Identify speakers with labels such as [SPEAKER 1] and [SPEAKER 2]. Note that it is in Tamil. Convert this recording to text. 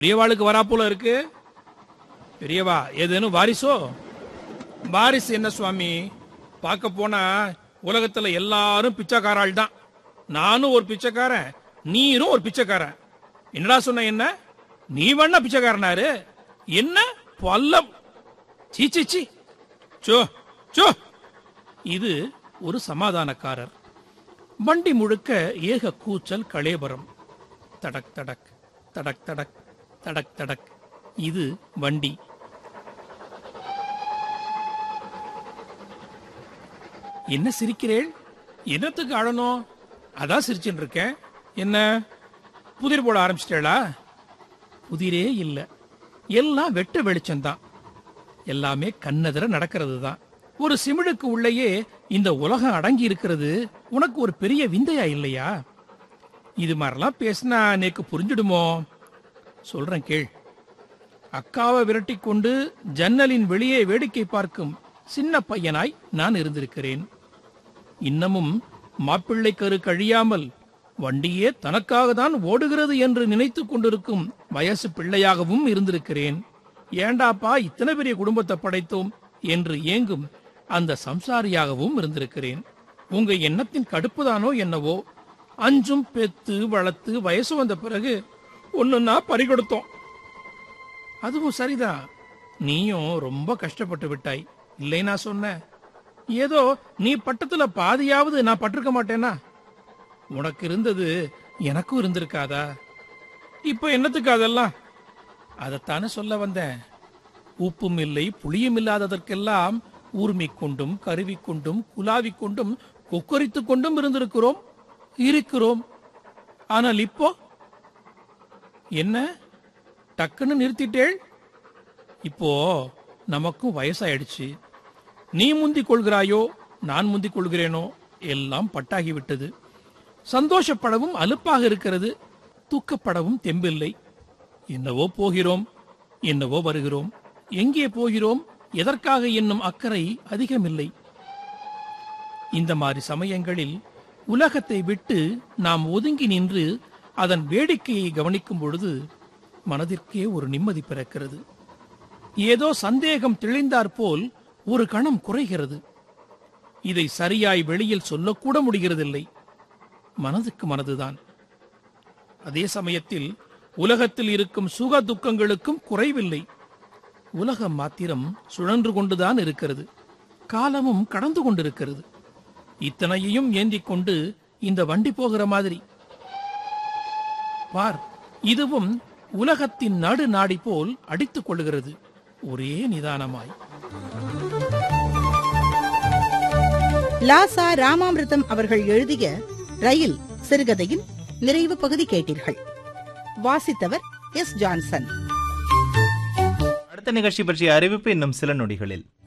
[SPEAKER 1] பெரியவாளுக்கு வராப்போல இருக்கு பெரியவா ஏதேனும் வாரிசோ வாரிசு என்ன சுவாமி பார்க்க போனா உலகத்துல எல்லாரும் பிச்சைக்காராள் தான் நானும் ஒரு பிச்சைக்காரன் நீரும் ஒரு பிச்சைக்காரன் என்னடா சொன்ன என்ன நீ வேணா பிச்சைக்காரனாரு என்ன பல்லம் சீ சீ சீ சோ சோ இது ஒரு சமாதானக்காரர் வண்டி முழுக்க ஏக கூச்சல் கலேபரம் தடக் தடக் தடக் தடக் தடக் தடக் இது வண்டி என்ன சிரிக்கிறேள் என்னத்துக்கு அழணும் அதான் சிரிச்சுட்டு இருக்கேன் என்ன புதிர் போட ஆரம்பிச்சிட்டேளா புதிரே இல்ல எல்லாம் வெட்ட வெளிச்சம்தான் எல்லாமே கண்ணெதிர நடக்கிறது தான் ஒரு சிமிழுக்கு உள்ளேயே இந்த உலகம் அடங்கி இருக்கிறது உனக்கு ஒரு பெரிய விந்தையா இல்லையா இது மாதிரிலாம் பேசினா நேக்கு புரிஞ்சிடுமோ சொல்றேன் கேள் அக்காவை விரட்டி கொண்டு ஜன்னலின் வெளியே வேடிக்கை பார்க்கும் சின்ன பையனாய் நான் இருந்திருக்கிறேன் இன்னமும் மாப்பிள்ளை கரு கழியாமல் வண்டியே தனக்காக தான் ஓடுகிறது என்று நினைத்துக் கொண்டிருக்கும் வயசு பிள்ளையாகவும் இருந்திருக்கிறேன் ஏண்டாப்பா இத்தனை பெரிய குடும்பத்தை படைத்தோம் என்று ஏங்கும் அந்த சம்சாரியாகவும் இருந்திருக்கிறேன் உங்க எண்ணத்தின் கடுப்புதானோ என்னவோ அஞ்சும் பெத்து வளர்த்து வயசு வந்த பிறகு ஒண்ணுன்னா பறிகொடுத்தோம் அதுவும் சரிதான் நீயும் ரொம்ப கஷ்டப்பட்டு விட்டாய் இல்லை நான் சொன்னேன் ஏதோ நீ பட்டத்துல பாதியாவது நான் பட்டிருக்க மாட்டேனா உனக்கு இருந்தது எனக்கும் இருந்திருக்காதா இப்ப என்னத்துக்கு அதெல்லாம் அதைத்தானே சொல்ல வந்தேன் உப்பும் இல்லை புளியும் இல்லாததற்கெல்லாம் ஊர்மிக் கொண்டும் கருவி கொண்டும் குலாவிக் கொண்டும் கொக்கரித்துக் கொண்டும் இருந்திருக்கிறோம் இருக்கிறோம் ஆனால் இப்போ என்ன டக்குன்னு நிறுத்திட்டேள் இப்போ நமக்கும் வயசாயிடுச்சு நீ முந்திக் கொள்கிறாயோ நான் முந்திக் கொள்கிறேனோ எல்லாம் பட்டாகி விட்டது சந்தோஷப்படவும் அலுப்பாக இருக்கிறது தூக்கப்படவும் தெம்பில்லை என்னவோ போகிறோம் என்னவோ வருகிறோம் எங்கே போகிறோம் எதற்காக என்னும் அக்கறை அதிகமில்லை இந்த மாதிரி சமயங்களில் உலகத்தை விட்டு நாம் ஒதுங்கி நின்று அதன் வேடிக்கையை கவனிக்கும் பொழுது மனதிற்கே ஒரு நிம்மதி பிறக்கிறது ஏதோ சந்தேகம் தெளிந்தாற் போல் ஒரு கணம் குறைகிறது இதை சரியாய் வெளியில் சொல்லக்கூட முடிகிறதில்லை மனதுக்கு மனதுதான் அதே சமயத்தில் உலகத்தில் இருக்கும் சுக துக்கங்களுக்கும் குறைவில்லை உலகம் மாத்திரம் சுழன்று கொண்டுதான் இருக்கிறது காலமும் கடந்து கொண்டிருக்கிறது இத்தனையையும் ஏந்திக் கொண்டு இந்த வண்டி போகிற மாதிரி பார் இதுவும் உலகத்தின் நடு நாடி போல் அடித்துக் கொள்ளுகிறது ஒரே நிதானமாய்
[SPEAKER 2] லாசா ராமாமிர்தம் அவர்கள் எழுதிய ரயில் சிறுகதையின் நிறைவு பகுதி கேட்டீர்கள் வாசித்தவர் எஸ் ஜான்சன்
[SPEAKER 3] அடுத்த நிகழ்ச்சி பற்றிய அறிவிப்பு இன்னும் சில நொடிகளில்